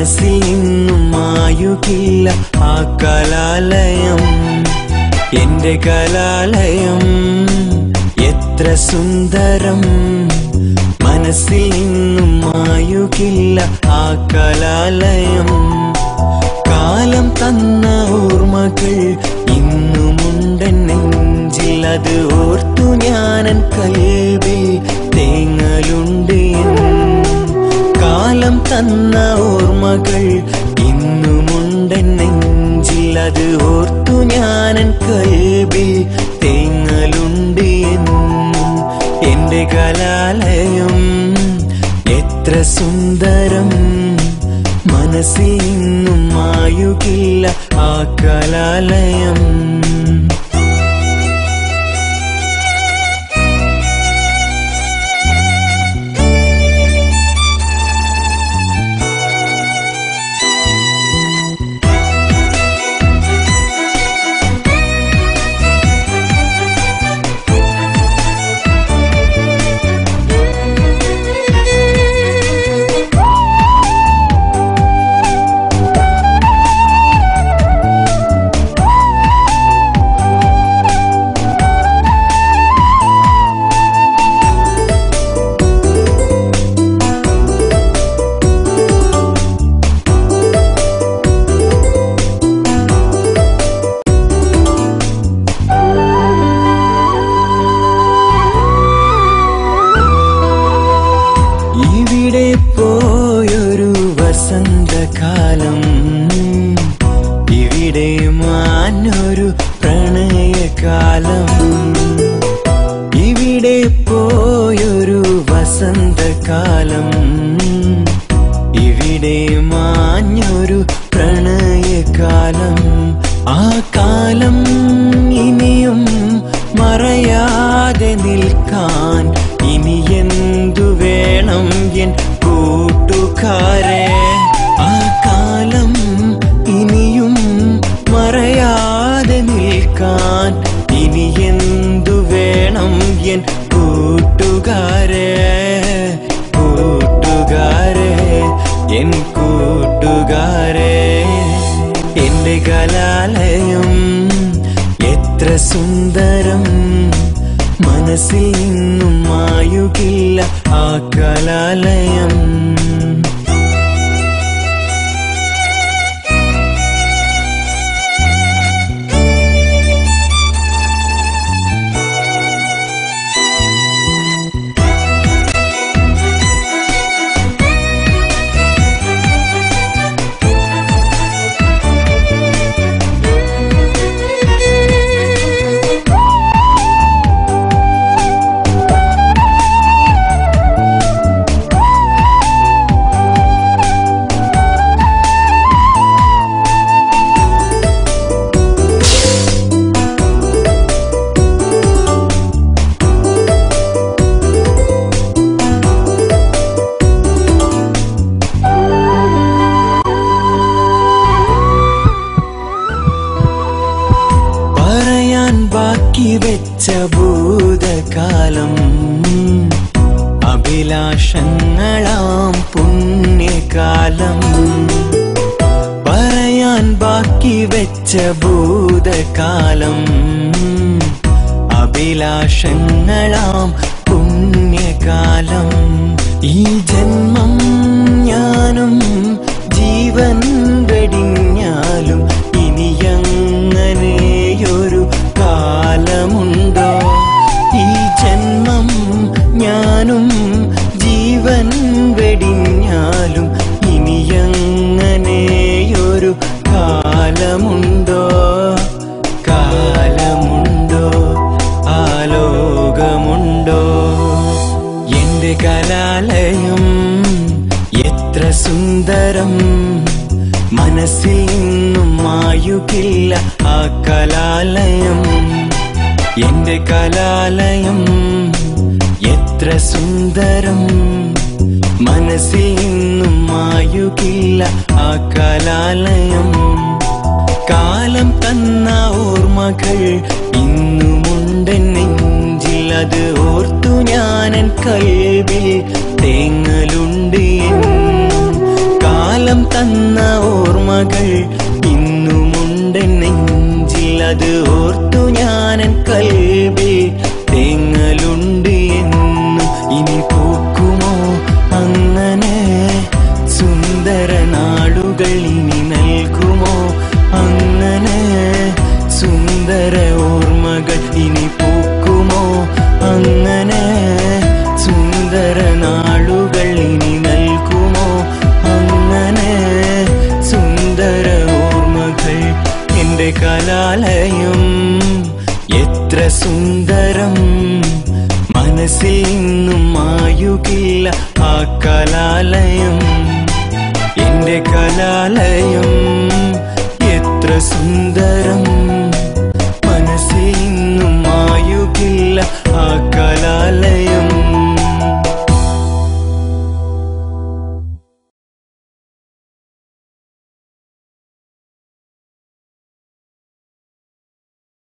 മനസ്സിൽ നിന്നും മായുകില്ല ആ കലാലയം എന്റെ കലാലയം എത്ര സുന്ദരം മനസ്സിൽ നിന്നും മായുകില്ല ആ കലാലയം കാലം തന്ന ഓർമ്മകൾ ഇന്നുമുണ്ടൻ നെഞ്ചിൽ അത് ഓർത്തു ഞാനൻ കൽവിൽ തേങ്ങലുണ്ട് എന്നും. കാലം തന്ന ഓർമ്മകൾ ഇന്നുമുണ്ടൻ നെഞ്ചിൽ അത് ഓർത്തു ഞാനൻ കൽവിൽ തേങ്ങലുണ്ട് എന്നും എന്റെ കലാലയം എത്ര സുന്ദരം മനസ്സിൽ നിന്നും മായുകില്ല ആ കലാലയം ഇവിടെ പോയൊരു വസന്തകാലം ഇവിടെ മാഞ്ഞൊരു പ്രണയകാലം ഇവിടെ പോയൊരു വസന്തകാലം ഇവിടെ മാഞ്ഞൊരു പ്രണയകാലം ആ കാലം ഇനിയും മറയാതെ നിൽക്കാൻ ഇനി എന്തു വേണം എൻ കൂട്ടുകാരെ ആ കാലം ഇനിയും മറയാതെ നിൽക്കാൻ ഇനി എന്തു വേണം എൻ കൂട്ടുകാരെ കൂട്ടുകാരെ എൻ കൂട്ടുകാരെ എന്റെ കലാലയം എത്ര സുന്ദരം മനസ്സിൽ നിന്നും മായുകില്ല ആ കലാലയം പറയാൻ ബാക്കി വെച്ച ഭൂതകാലം അഭിലാഷങ്ങളാം പുണ്യകാലം പറയാൻ ബാക്കി വെച്ച ഭൂതകാലം അഭിലാഷങ്ങളാം പുണ്യകാലം ഈ ജന്മം ഞാനും ജീവൻ വെടിഞ്ഞാലും ഇനിയങ്ങനെയൊരു കാലമുണ്ടോ ഈ ജന്മം ഞാനും ജീവൻ വെടിഞ്ഞാലും ഇനിയങ്ങനെയൊരു കാലമുണ്ടോ കാലമുണ്ടോ ആലോകമുണ്ടോ എന്റെ കലാലയം എത്ര സുന്ദരം മനസ്സിൽ നിന്നും മായുകില്ല ആ കലാലയം എന്റെ കലാലയം എത്ര സുന്ദരം മനസ്സിൽ നിന്നും മായുകില്ല ആ കലാലയം കാലം തന്ന ഓർമ്മകൾ ഇന്നുമുണ്ടൻ നെഞ്ചിൽ അത് ഓർത്തു ഞാനൻ കൽവിൽ തേങ്ങലുണ്ട് എന്നും. കാലം കാലം തന്ന ഓർമ്മകൾ ഇന്നുമുണ്ട് നെഞ്ചിൽ അത് ഓർത്തു ഞാനൻ കൽവിൽ തേങ്ങലുണ്ട് എന്നും ഇനി പൂക്കുമോ അങ്ങനെ സുന്ദര നാളുകൾ ഇനി നൽകുമോ അങ്ങനെ സുന്ദര ഓർമ്മകൾ ഇനി പൂക്കുമോ അങ്ങനെ സുന്ദര നാളുകൾ ഇനി നൽകുമോ അങ്ങനെ സുന്ദര ഓർമ്മകൾ എന്റെ കലാലയം എത്ര സുന്ദരം മനസ്സിൽ നിന്നും മായുകില്ല ആ കലാലയം എന്റെ കലാലയം എത്ര സുന്ദരം